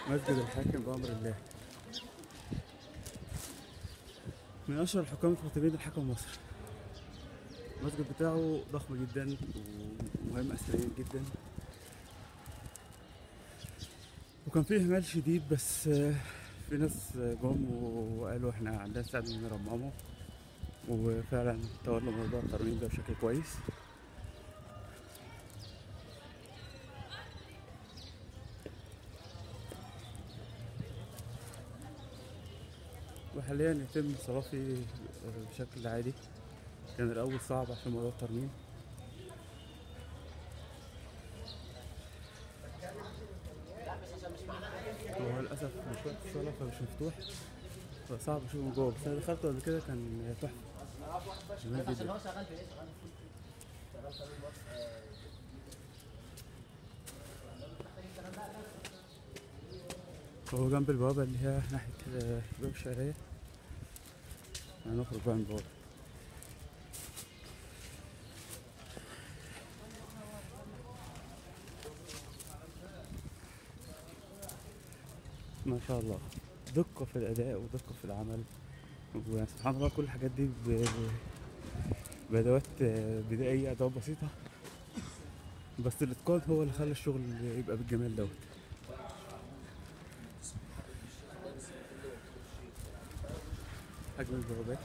مسجد الحاكم بأمر الله من أشهر الحكام الفاطميين الحكم مصر المسجد بتاعه ضخم جدا ومهم أثريا جدا وكان فيه إهمال شديد بس آه، في ناس جم وقالوا احنا عندنا استعداد نرممه وفعلا تولوا موضوع الترميم ده بشكل كويس وحاليا يتم الصلاة فيه بشكل عادي كان الأول صعب عشان موضوع الترميم هو للأسف مش وقت الصلاة فمش مفتوح فصعب أشوفه من جوه بس أنا دخلته قبل كده كان تحفة جميل عشان جدا هو شغال في ايه؟ شغال في شغال في الواتس هو جنب البوابة اللي هي ناحية آه، باب الشعرية هنخرج بقى من البوابة ما شاء الله دقة في الأداء ودقة في العمل وسبحان الله كل الحاجات دي ب- ب- بأدوات آه، بدائية أدوات بسيطة بس الإتقان هو اللي خلى الشغل يبقى بالجمال دوت حجم البوابات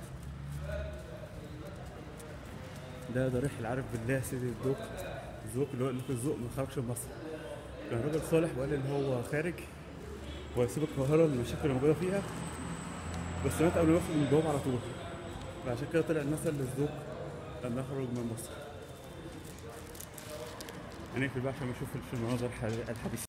ده ضريح العارف بالله سيد الذوق الذوق اللي هو اللي في الذوق ما خرجش من مصر كان راجل صالح وقال ان هو خارج وهيسيب القاهرة المشاكل اللي موجودة فيها بس مات قبل ما يخرج من البوابة على طول فعشان كده طلع المثل للذوق لما يخرج من مصر هنقفل بقى عشان نشوف المناظر الحديثة